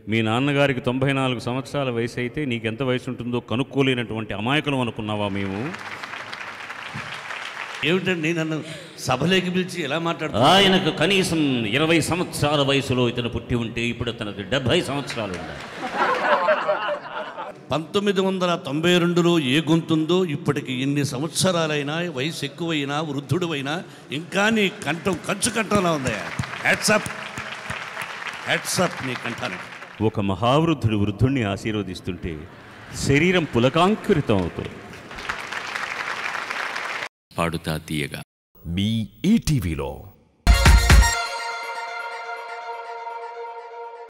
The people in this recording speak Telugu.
మీ నాన్నగారికి తొంభై నాలుగు సంవత్సరాల వయసు అయితే నీకెంత వయసు ఉంటుందో కనుక్కోలేనటువంటి అమాయకులం అనుకున్నావా మేము ఏమిటండి నన్ను సభలోకి పిలిచి ఎలా మాట్లాడుతున్నా ఆయనకు కనీసం ఇరవై సంవత్సరాల వయసులో ఇతను పుట్టి ఉంటే ఇప్పుడు అతనికి డెబ్భై సంవత్సరాలు ఉన్నాయి పంతొమ్మిది వందల తొంభై రెండులో ఏ గొంతుందో ఇప్పటికి ఎన్ని సంవత్సరాలైనా వయసు ఎక్కువైనా వృద్ధుడువైనా ఇంకా నీ కంఠం కంచు కంఠంలా ఉంది హ్యాట్సప్ హ్యాట్సప్ నీ కంఠానికి ఒక మహావృద్ధుడు వృద్ధుణ్ణి ఆశీర్వదిస్తుంటే శరీరం పులకాంకురితం అవుతుంది పాడుతా తీయగా మీ ఈటీవీలో